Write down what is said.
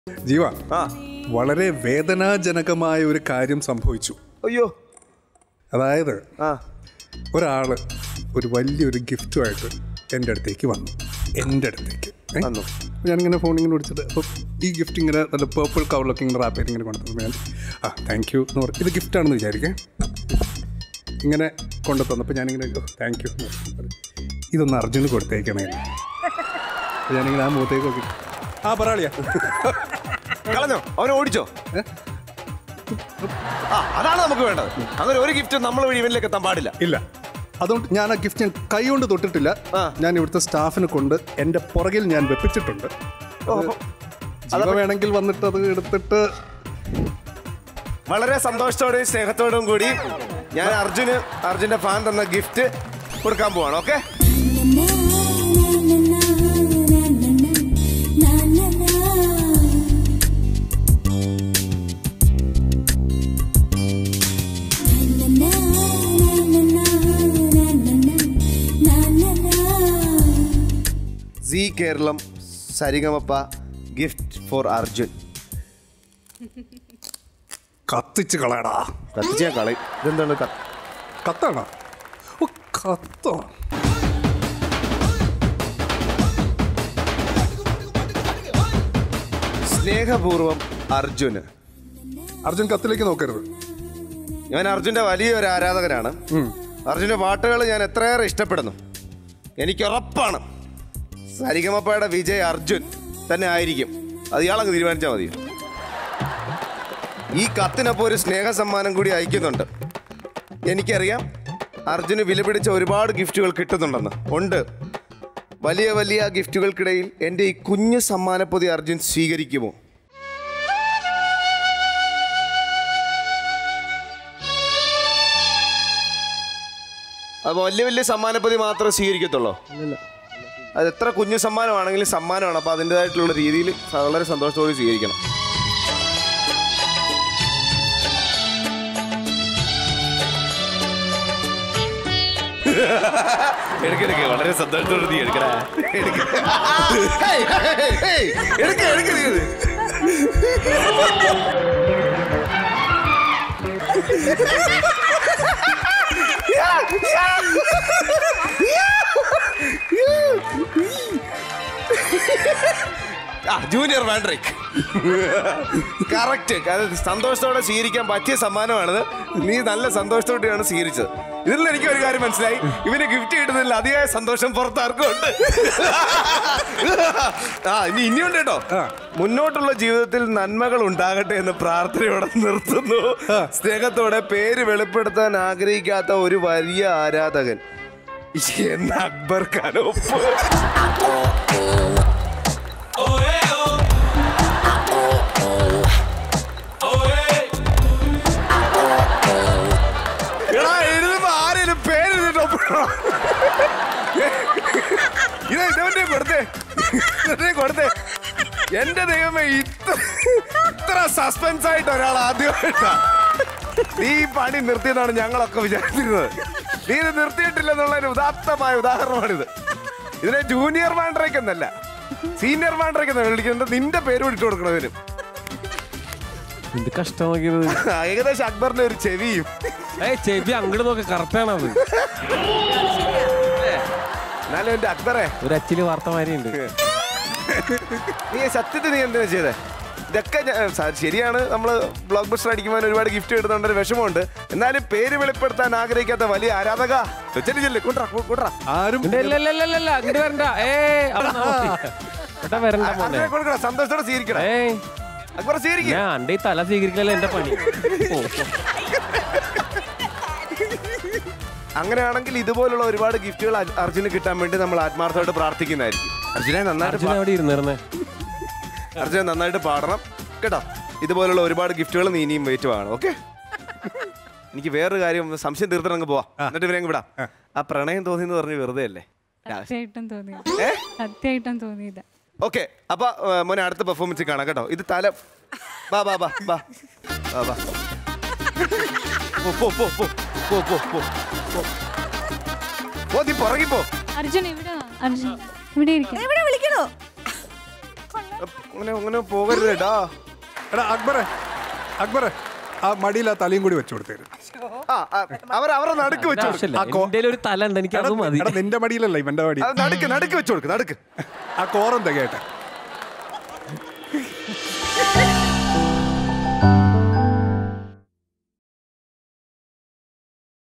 ജീവ ആ വളരെ വേദനാജനകമായ ഒരു കാര്യം സംഭവിച്ചു അയ്യോ അതായത് ആ ഒരാള് ഒരു വലിയൊരു ഗിഫ്റ്റുമായിട്ട് എൻ്റെ അടുത്തേക്ക് വന്നു എൻ്റെ അടുത്തേക്ക് ഏ? വന്നു. അപ്പൊ ഞാനിങ്ങനെ ഫോണിങ്ങനെ വിളിച്ചിട്ട് അപ്പം ഈ ഗിഫ്റ്റ് ഇങ്ങനെ നല്ല പേർപ്പിൾ കവറിലൊക്കെ ഇങ്ങനെ റാപ്പ് ചെയ്ത് ഇങ്ങനെ കൊണ്ടുതന്നു ഞാൻ ആ താങ്ക് യു എന്ന് പറഞ്ഞു ഇത് ഗിഫ്റ്റാണെന്ന് വിചാരിക്കേ ഇങ്ങനെ കൊണ്ടു തന്നപ്പോൾ ഞാനിങ്ങനെ താങ്ക് യു ഇതൊന്ന് അർജുന് കൊടുത്തേക്കണേ അപ്പോൾ ഞാനിങ്ങനെ ആ മുഖത്തേക്ക് നോക്കി ആ പറയാളിയാ കളഞ്ഞോ അവനെ ഓടിച്ചോ ആ അതാണ് നമുക്ക് വേണ്ടത് അങ്ങനെ ഒരു ഗിഫ്റ്റ് നമ്മൾ വഴി ഇവനിലേക്ക് എത്താൻ പാടില്ല ഇല്ല അതുകൊണ്ട് ഞാൻ ആ ഗിഫ്റ്റ് ഞാൻ കൈ കൊണ്ട് തൊട്ടിട്ടില്ല ആ. ഞാൻ ഇവിടുത്തെ സ്റ്റാഫിനെ കൊണ്ട് എൻ്റെ പുറകിൽ ഞാൻ വെപ്പിച്ചിട്ടുണ്ട് ഓ, ജീവ വേണമെങ്കിൽ വന്നിട്ട് അത് എടുത്തിട്ട് വളരെ സന്തോഷത്തോടെയും സ്നേഹത്തോടും കൂടി ഞാൻ അർജുന് അർജുന്റെ ഫാൻ തന്ന ഗിഫ്റ്റ് കൊടുക്കാൻ പോവാണ് okay Zee Keralam Sarigamapa gift for Arjun കത്തിച്ച് കളയടാ കത്തിച്ച് ഞാൻ കളയും ഇതെന്താണ് കത്ത് കത്താണോ ഓ കത്തോ സ്നേഹപൂർവം അർജുന് അർജുൻ കത്തിലേക്ക് നോക്കരുത് ഞാൻ അർജുന്റെ വലിയൊരു ആരാധകനാണ് അർജുന്റെ പാട്ടുകൾ ഞാൻ എത്രയേറെ ഇഷ്ടപ്പെടുന്നു എനിക്ക് ഉറപ്പാണ് സരിഗമപ്പയുടെ വിജയ് അർജുൻ തന്നെ ആയിരിക്കും അത് ഇയാളങ്ങ് തീരുമാനിച്ചാൽ മതി ഈ കത്തിനൊപ്പം ഒരു സ്നേഹ സമ്മാനം കൂടി അയക്കുന്നുണ്ട് എനിക്കറിയാം അർജുന് വിലപിടിച്ച ഒരുപാട് ഗിഫ്റ്റുകൾ കിട്ടുന്നുണ്ടെന്ന് ഉണ്ട് വലിയ വലിയ ഗിഫ്റ്റുകൾക്കിടയിൽ എൻ്റെ ഈ കുഞ്ഞു സമ്മാനപ്പൊതി അർജുൻ സ്വീകരിക്കുമോ അത് വലിയ വലിയ സമ്മാനപ്പൊതി മാത്രമേ സ്വീകരിക്കത്തുള്ളൂ അത് എത്ര കുഞ്ഞു സമ്മാനമാണെങ്കിലും സമ്മാനമാണ് അപ്പോൾ അതിൻ്റെതായിട്ടുള്ള രീതിയിൽ വളരെ സന്തോഷത്തോടെ സ്വീകരിക്കണം എടുക്കെടുക്ക് വളരെ സന്തോഷത്തോടെ നീ എടുക്കടാ എടുക്ക്. ഹേയ്, ഹേയ്, ഹേയ്, എടുക്ക്, എടുക്ക് നീ ഇത്. ആ ജൂനിയർ മാൻഡ്രിക് കറക്റ്റ് സന്തോഷത്തോടെ സ്വീകരിക്കാൻ പറ്റിയ സമ്മാനമാണിത് നീ നല്ല സന്തോഷത്തോടെയാണ് സ്വീകരിച്ചത് ഇതിൽ നിന്ന് എനിക്ക് ഒരു കാര്യം മനസ്സിലായി ഇവന് ഗിഫ്റ്റ് കിട്ടുന്നതിൽ അതിയായ സന്തോഷം പുറത്താർക്കും ഉണ്ട് ആ ഇനി ഇനിയുണ്ട് കേട്ടോ മുന്നോട്ടുള്ള ജീവിതത്തിൽ നന്മകൾ ഉണ്ടാകട്ടെ എന്ന് പ്രാർത്ഥനയോടെ നിർത്തുന്നു സ്നേഹത്തോടെ പേര് വെളിപ്പെടുത്താൻ ആഗ്രഹിക്കാത്ത ഒരു വലിയ ആരാധകൻ എന്ന് അക്ബർ ഖാനൊപ്പ് എടാ എഴുതുമ്പോ ആരേലും പേര് എഴുതിട്ട് ഒപ്പിടണം. ഇത് ഇതവന്റെ കൊടുത്തേ ഇതവന്റെ കൊടുത്തേ എന്റെ ദൈവമേ ഇത്ര ഇത്ര സസ്പെൻസ് ആയിട്ട് ഒരാൾ ആദ്യമായിട്ടാ നീ ഈ പണി നിർത്തിയെന്നാണ് ഞങ്ങളൊക്കെ വിചാരിച്ചിരുന്നത് നീ ഇത് നിർത്തിയിട്ടില്ലെന്നുള്ള ഒരു ഉദാത്തമായ ഉദാഹരണമാണിത് ഇതിനെ ജൂനിയർ മാൻഡ്രേക്ക് എന്നല്ല സീനിയർ മാൻഡ്രേക്ക് എന്നാണ് വിളിക്കുന്നത് നിന്റെ പേര് വിട്ടു കൊടുക്കണതിനും എന്ത് കഷ്ടമാക്കിയത് ഏകദേശം അക്ബറിന്റെ ഒരു ചെവിയും ഏയ് ചെവി അങ്ങോട്ട് നോക്കി കറക്റ്റാണ് അത് എന്നാലും എന്റെ അക്ബറെ ഒരു അച്ചില് വാർത്ത മാതിരി ഉണ്ട് നീ സത്യത്തിൽ നീ എന്തിനാ ചെയ്തേ ഇതൊക്കെ ഞാൻ- സ- ശരിയാണ് നമ്മൾ ബ്ലോക്ക് ബസ്റ്റർ അടിക്കുമ്പോൾ ഒരുപാട് ഗിഫ്റ്റ് കിട്ടുന്നുണ്ട് ഒരു വിഷമമുണ്ട് എന്നാലും പേര് വെളിപ്പെടുത്താൻ ആഗ്രഹിക്കാത്ത വലിയ ആരാധക ചെല്ലു ചെല്ലു കൊണ്ടാ കൊണ്ടാ ആരും ഇല്ല, ഇല്ല, ഇല്ല, ഇല്ല, ഇല്ല, ഇല്ല, അങ്ങോട്ട് വരണ്ട ഏ ഏട്ടാ വരണ്ട മോനെ അതിനെ കൊടുക്കണം സന്തോഷത്തോടെ സ്വീകരിക്കണം ഏയ് അക്ബർ സ്വീകരിക്കും ഞാൻ അന്റെ ഈ തല സ്വീകരിക്കലല്ല എന്റെ പണി ഓ, അങ്ങനെയാണെങ്കിൽ ഇതുപോലുള്ള ഒരുപാട് ഗിഫ്റ്റുകൾ അർ- അർജുന് കിട്ടാൻ വേണ്ടി നമ്മൾ ആത്മാർത്ഥമായിട്ട് പ്രാർത്ഥിക്കുന്നതായിരിക്കും അർജുനെ നന്നായിട്ട് അർജുന പാ- അവിടെ ഇരുന്നിരുന്നേ അർജുന നന്നായിട്ട് പാടണം കേട്ടോ ഇതുപോലുള്ള ഒരുപാട് ഗിഫ്റ്റുകൾ നീ ഇനിയും വെയിറ്റ് വാങ്ങണം ഓക്കെ എനിക്ക് വേറൊരു കാര്യം സംശയം തീർത്തിട്ട് അങ്ങ് പോവാം എന്നിട്ട് ഇവരെ അങ്ങ് വിടാം ആ പ്രണയം തോന്നിയെന്ന് പറഞ്ഞ് വെറുതെ അല്ലേ സത്യമായിട്ടും തോന്നിയത് സത്യമായിട്ടും തോന്നിയത് ഓക്കെ അപ്പൊ ഏ, മോനെ അടുത്ത പെർഫോമൻസ് കാണാം കേട്ടോ ഇത് തല ബാ ബാ ബാ ബാ ബാ ബാ പോ പോ പോ പോ പോ പോ പോ പോ. പോ നീ പുറകി പോ അർജുൻ ഇവിടെ വാ. അർജുൻ ഇവിടെ ഇരിക്കും ഇവിടെ വിളിക്കണോ അങ്ങനെ അങ്ങനെ പോകരുത് കേട്ടാ എടാ അക്ബറെ അക്ബറെ ആ മടിയിൽ ആ തലയും കൂടി വെച്ചു കൊടുത്തേര് ആ ആ, അവർ അവരെ നടുക്ക് വെച്ചു കൊടുക്ക്. ആവശ്യമില്ല ആ കോ- എന്റെ ഒരു തല ഉണ്ട് എനിക്ക് അത് മതി എടാ നിന്റെ മടിയിലല്ല ഇവന്റെ മടി അത് നടുക്ക് നടുക്ക് വെച്ചു കൊടുക്ക് നടുക്ക് ആ കോറം തികയട്ടെ